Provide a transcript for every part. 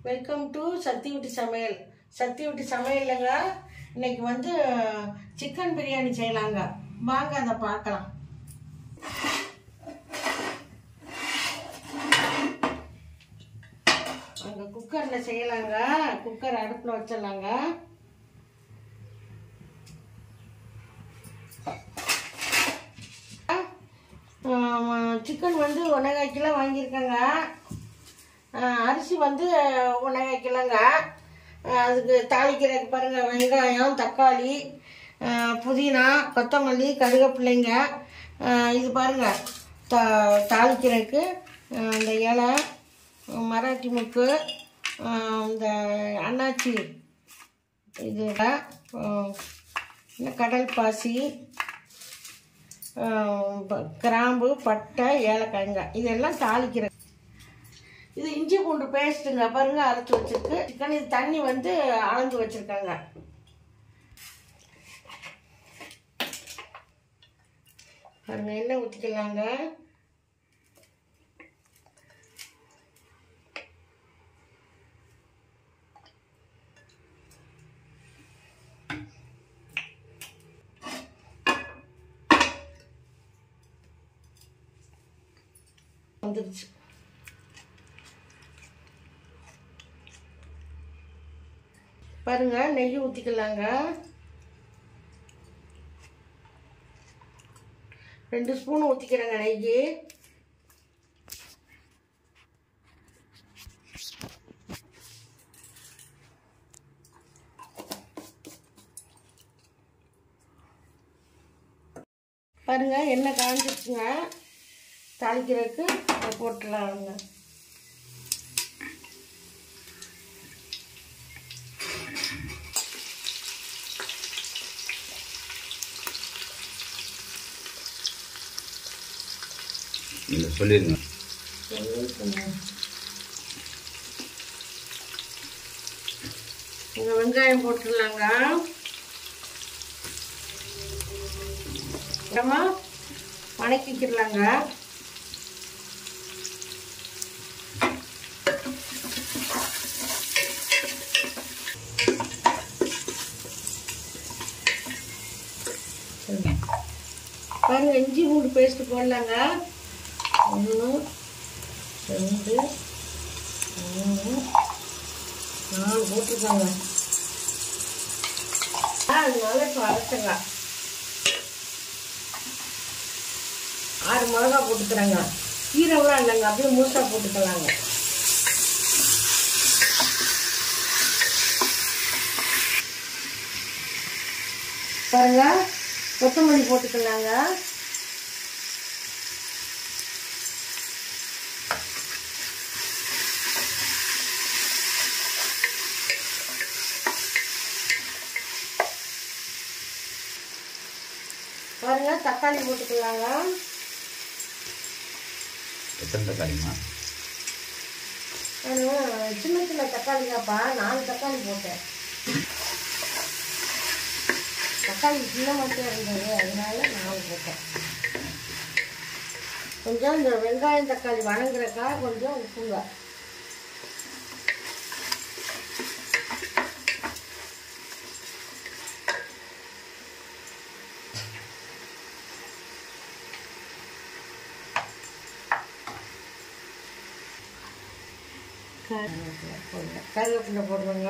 Welcome to சத்தி விட்டு சமையல் சத்தி விட்டு சமையலுங்க இன்னைக்கு வந்து சிக்கன் பிரியாணி செய்யலாங்க வாங்க அதை பார்க்கலாம் அங்கே குக்கரில் செய்யலாங்க குக்கர் அடுப்பில் வச்சிடலாங்க சிக்கன் வந்து ஒன்றரை கிலோ வாங்கியிருக்கேங்க ஆஹ் அரிசி வந்து ஒன்றரை கிலோங்க ஆஹ் அதுக்கு தாளிக்கிறதுக்கு பாருங்கள் வெங்காயம் தக்காளி ஆஹ் புதினா கொத்தமல்லி கருவேப்பிள்ளைங்க ஆஹ் இது பாருங்கள் தா தாளிக்கிறதுக்கு ஆஹ் இந்த இலை மராட்டி முக்கு ஆஹ் இந்த அன்னாச்சி இது ஆஹ் இன்னும் கடல் பாசி ஆஹ் ப- கிராம்பு பட்டை ஏலக்காய்ங்க இதெல்லாம் தாளிக்கிற இது இஞ்சி பூண்டு பேஸ்ட்டுங்க பாருங்க அரைச்சி வச்சிருக்கு சிக்கன் இது தண்ணி வந்து அளந்து வச்சிருக்காங்க பாருங்க எண்ணெய் ஊற்றிக்கலாங்க வந்துருச்சு பாருங்க நெய் ஊற்றிக்கலாங்க ரெண்டு ஸ்பூன் ஊற்றிக்கிறேங்க நெய் பாருங்க எண்ணெய் காஞ்சிச்சுங்க தாளிக்கிறதுக்கு அதை போட்டுடலாங்க நீங்கள் சொல்லிடுங்க இங்க வெங்காயம் போட்டுடலாங்க அப்புறமா வணக்கிக்கிடலாங்க பாருங்க இஞ்சி பூண்டு பேஸ்ட் போடலாங்க ஒன்று ரெண்டு மூணு நாலு போட்டிருக்காங்க ஆ, அதனால இப்போ அரைச்சங்க ஆறு மிளகா போட்டுக்கிறாங்க கீரைலாம் இல்லைங்க அப்படியே முழுசா போட்டுக்கலாங்க பாருங்க கொத்தமல்லி போட்டுக்கலாங்க பாருங்க தக்காளி போட்டுக்கலாங்க எத்தனை தக்காளிமா நான் சின்ன சின்ன தக்காளி தான்ப்பா நாலு தக்காளி போட்டேன் தக்காளி சின்ன மட்டும் இருந்தது அதனால நாலு போட்டேன் கொஞ்சம் இந்த வெங்காயம் தக்காளி வணங்குறக்கா கொஞ்சம் உப்புங்க கருவேப்பிலை போடுங்க கருவேப்பிலை போடுறோங்க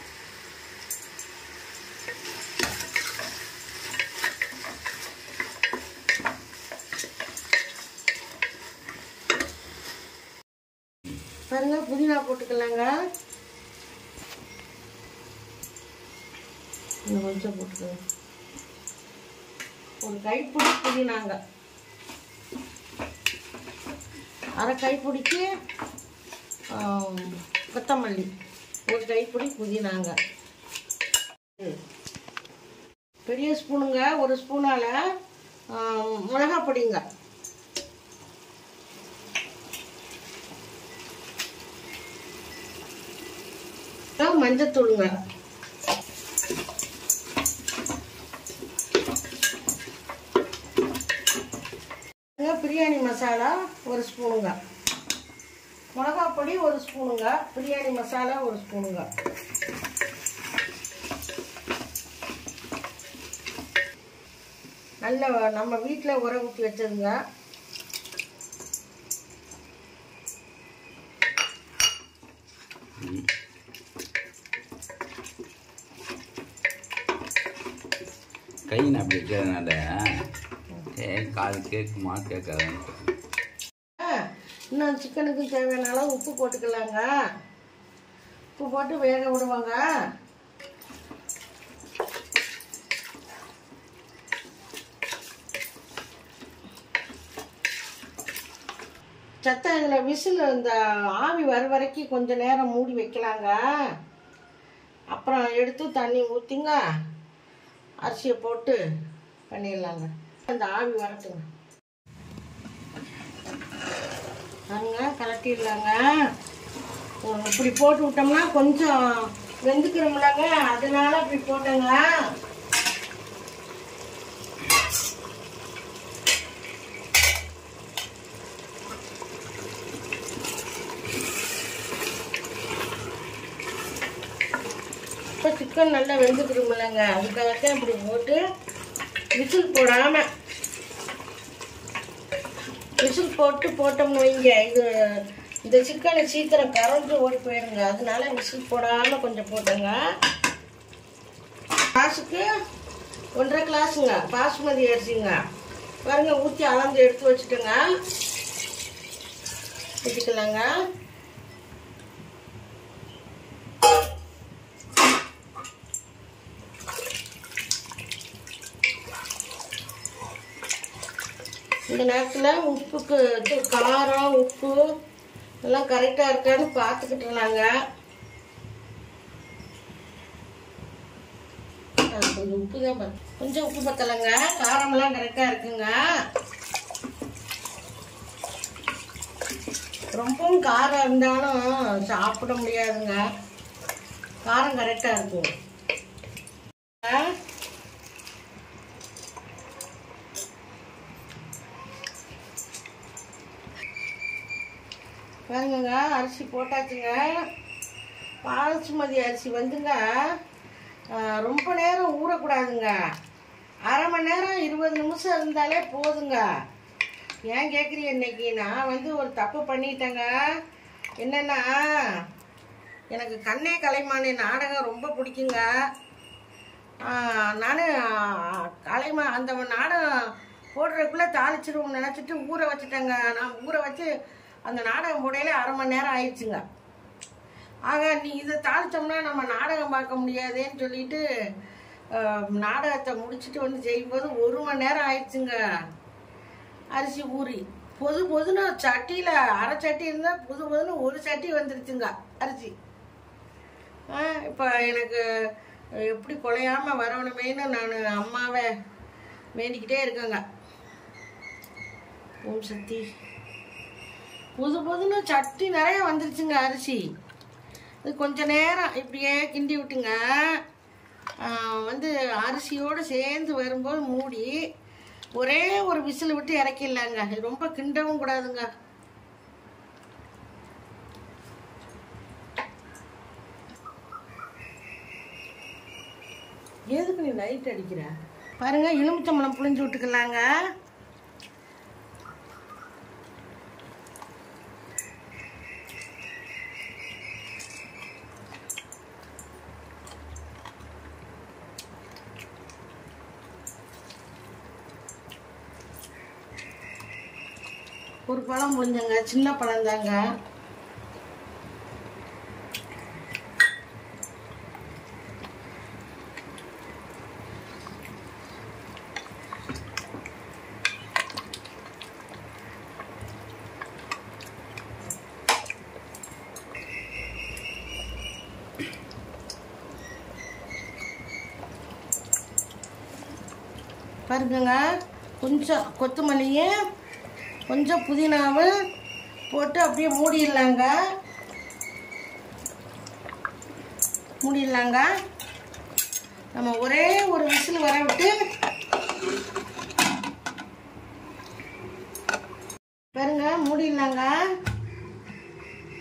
பாருங்க புதினா போட்டுக்கலாங்க இன்னும் கொஞ்சம் போட்டுக்கோங்க ஒரு கைப்பிடி புதினாங்க அரை கைப்பிடிக்கு ஆம், கொத்தமல்லி ஒரு கைப்பிடி புதினாங்க ம். பெரிய ஸ்பூனுங்க ஒரு ஸ்பூனால் மிளகா பொடிங்க அப்புறம் மஞ்சத்தூளுங்க பிரியாணி மசாலா ஒரு ஸ்பூனுங்க மிளகாப் பொடி ஒரு ஸ்பூனுங்க பிரியாணி மசாலா ஒரு ஸ்பூனுங்க நல்ல நம்ம வீட்டில் உர ஊற்றி வச்சதுங்க ம். கையில் அப்படி இருக்கிறதுனால ஏ காது கேட்குமா கேட்காதுன்னு ஆ, இன்னும் சிக்கனுக்கு தேவையான அளவு உப்பு போட்டுக்கலாங்க உப்பு போட்டு வேக விடுவாங்க சத்த இதில் விசில் இந்த ஆவி வர வரைக்கும் கொஞ்ச நேரம் மூடி வைக்கலாங்க அப்புறம் எடுத்து தண்ணி ஊற்றிங்க அரிசியை போட்டு பண்ணிடலாங்க அந்த ஆவி வரட்டுங்க பாருங்க கலட்டிடலாங்க உம், இப்படி போட்டு விட்டோம்னா கொஞ்சம் வெந்துக்கிறோம்லங்க அதனால இப்படி போட்டேங்க இப்போ சிக்கன் நல்லா வெந்துக்கிறோம்லங்க அதுக்காகத்தான் இப்படி போட்டு விசில் போடாமல் விசில் போட்டு போட்டோம்னு வைங்க இது இந்த சிக்கனை சீக்கிரம் கரைஞ்சு ஓடி போயிடுங்க அதனால விசில் போடாமல் கொஞ்சம் போட்டேங்க கிளாஸுக்கு ஒன்றரை கிளாஸுங்க பாசுமதி அரிசிங்க பாருங்க ஊற்றி அளந்து எடுத்து வச்சுட்டேங்க ஊற்றிக்கலாங்க இந்த நேரத்தில் உப்புக்கு இது காரம் உப்பு எல்லாம் கரெக்டாக இருக்கான்னு பார்த்துக்கிட்டு இருந்தாங்க அது கொஞ்சம் உப்பு தான் பத்- கொஞ்சம் உப்பு பத்தலைங்க காரமெல்லாம் கரெக்டாக இருக்குங்க ரொம்பவும் காரம் இருந்தாலும் சாப்பிட முடியாதுங்க காரம் கரெக்டாக இருக்கும் ஆ பாருங்கங்க அரிசி போட்டாச்சுங்க பாசுமதி அரிசி வந்துங்க ஆ, ரொம்ப நேரம் ஊறக்கூடாதுங்க அரை மணி நேரம் இருபது நிமிஷம் இருந்தாலே போதுங்க ஏன் கேட்குறீங்க இன்னைக்கு நான் வந்து ஒரு தப்பு பண்ணிட்டேங்க என்னன்னா எனக்கு கண்ணே கலைமானே நாடகம் ரொம்ப பிடிக்குங்க நான் கலைமா அந்த நாடகம் போடுறதுக்குள்ளே தாளிச்சிருவோம்னு நினச்சிட்டு ஊற வச்சுட்டேங்க நான் ஊற வச்சு அந்த நாடகம் போடையில அரை மணி நேரம் ஆயிடுச்சுங்க ஆக நீ இதை தாளிச்சோம்னா நம்ம நாடகம் பார்க்க முடியாதேன்னு சொல்லிட்டு அஹ், நாடகத்தை முடிச்சுட்டு வந்து செய்யும்போது ஒரு மணி நேரம் ஆயிடுச்சுங்க அரிசி ஊறி பொது பொதுன்னு சட்டியில் அரை சட்டி இருந்தால் பொது பொதுன்னு ஒரு சட்டி வந்துருச்சுங்க அரிசி இப்போ எனக்கு எப்படி குலையாம வரணுமேன்னு நான் அம்மாவை வேண்டிக்கிட்டே இருக்கேங்க ஓம் சக்தி புது புதுன்னு சட்டி நிறைய வந்துருச்சுங்க அரிசி இது கொஞ்ச நேரம் இப்படியே கிண்டி விட்டுங்க ஆ, வந்து அரிசியோடு சேர்ந்து வரும்போது மூடி ஒரே ஒரு விசில் விட்டு இறக்கிடலாங்க இது ரொம்ப கிண்டவும் கூடாதுங்க எதுக்கு நீ லைட் அடிக்கிற பாருங்க எலுமிச்சம்பழம் புளிஞ்சு விட்டுக்கலாங்க ஒரு பழம் புளிஞ்சங்க சின்ன பழம் தாங்க பாருங்கங்க கொஞ்சம் கொத்தமல்லியும் கொஞ்சம் புதினாவும் போட்டு அப்படியே மூடிடலாங்க மூடிடலாங்க நம்ம ஒரே ஒரு விசில் வர விட்டு பாருங்க மூடிடலாங்க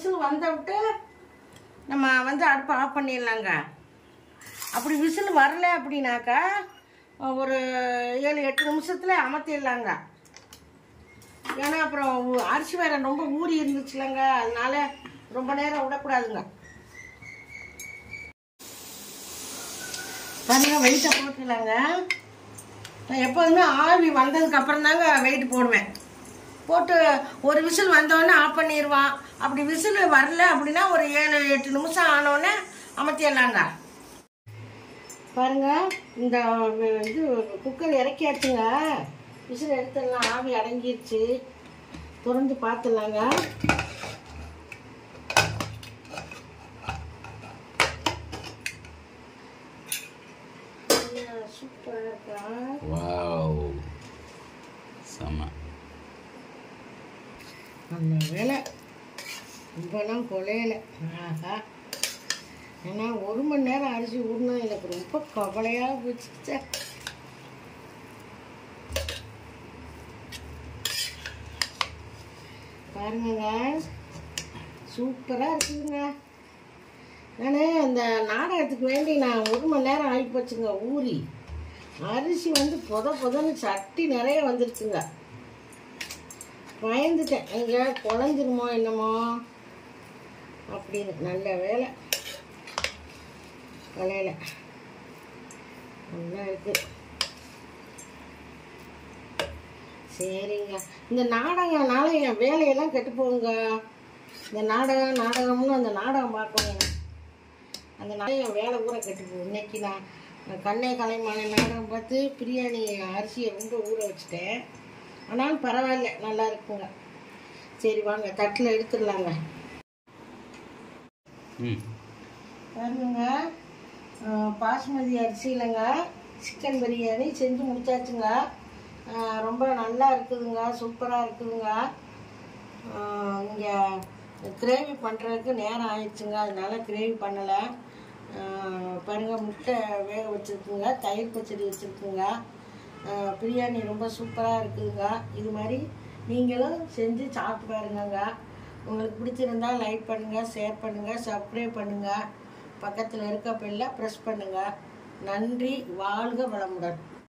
விசில் வந்த விட்டு நம்ம வந்து அடுப்பை ஆஃப் பண்ணிடலாங்க அப்படி விசில் வரல அப்படின்னாக்கா ஒரு ஏழு எட்டு நிமிஷத்தில் அமர்த்திடலாங்க ஏன்னா அப்புறம் உ- அரிசி வேற ரொம்ப ஊறி இருந்துச்சுலங்க அதனால ரொம்ப நேரம் விடக்கூடாதுங்க பாருங்க வெயிட்டை போட்டுக்கலாங்க நான் எப்போதுமே ஆவி வந்ததுக்கு அப்புறம் தாங்க வெயிட் போடுவேன் போட்டு ஒரு விசில் வந்தோடனே ஆஃப் பண்ணிடுவான் அப்படி விசில் வரல அப்படின்னா ஒரு ஏழு எட்டு நிமிஷம் ஆனோடனே அமர்த்திடலாங்க பாருங்க இந்த வ- இது குக்கர் இறக்கியாச்சுங்க விசில் எடுத்துடலாம் ஆவி அடங்கிருச்சு திறந்து பார்த்துடலாங்க சூப்பராக இருக்கா வாவ் செம நல்ல வேலை ரொம்பலாம் குலையல ஆஹா ஏன்னா ஒரு மணி நேரம் அரிசி ஊறினா எனக்கு ரொம்ப கவலையாக போச்சு ச்சே. பாருங்கங்க சூப்பராக இருக்குதுங்க நான் அந்த நாடகத்துக்கு வேண்டி நான் ஒரு மணி நேரம் ஆகி போச்சுங்க ஊறி அரிசி வந்து பொத பொதன்னு சட்டி நிறைய வந்துருச்சுங்க பயந்துட்டேன் எங்க குழஞ்சிருமோ என்னமோ அப்படின்னு நல்ல வேலை கலையில நல்லா இருக்கு சரிங்க இந்த நாடகம்னால என் வேலையெல்லாம் கெட்டு போகுங்க இந்த நாடகம் நாடகம்னு அந்த நாடகம் பார்க்கணும் அந்த நாடகம் என் வேலை பூரா கெட்டு போகும் இன்னைக்கு நான் கண்ணே கலைமான நாடகம் பார்த்து பிரியாணி அரிசியை ரொம்ப ஊற வச்சுட்டேன் ஆனாலும் பரவாயில்ல நல்லா இருக்குங்க சரி வாங்க தட்டில் எடுத்துடலாங்க ம் பாருங்க அஹ், பாஸ்மதி அரிசியிலங்க சிக்கன் பிரியாணி செஞ்சு முடிச்சாச்சுங்க அஹ், ரொம்ப நல்லா இருக்குதுங்க சூப்பராக இருக்குதுங்க இங்கே கிரேவி பண்ணுறதுக்கு நேரம் ஆயிடுச்சுங்க அதனால கிரேவி பண்ணலை பாருங்க முட்டை வேக வச்சுருக்குங்க தயிர் பச்சடி வச்சுருக்குங்க பிரியாணி ரொம்ப சூப்பராக இருக்குதுங்க இது மாதிரி நீங்களும் செஞ்சு சாப்பிட்டு பாருங்கங்க உங்களுக்கு பிடிச்சிருந்தா லைக் பண்ணுங்கள் ஷேர் பண்ணுங்கள் சப்ஸ்கிரைப் பண்ணுங்கள் பக்கத்தில் இருக்க பெல்லை ப்ரெஸ் பண்ணுங்கள் நன்றி வாழ்க வளமுடன்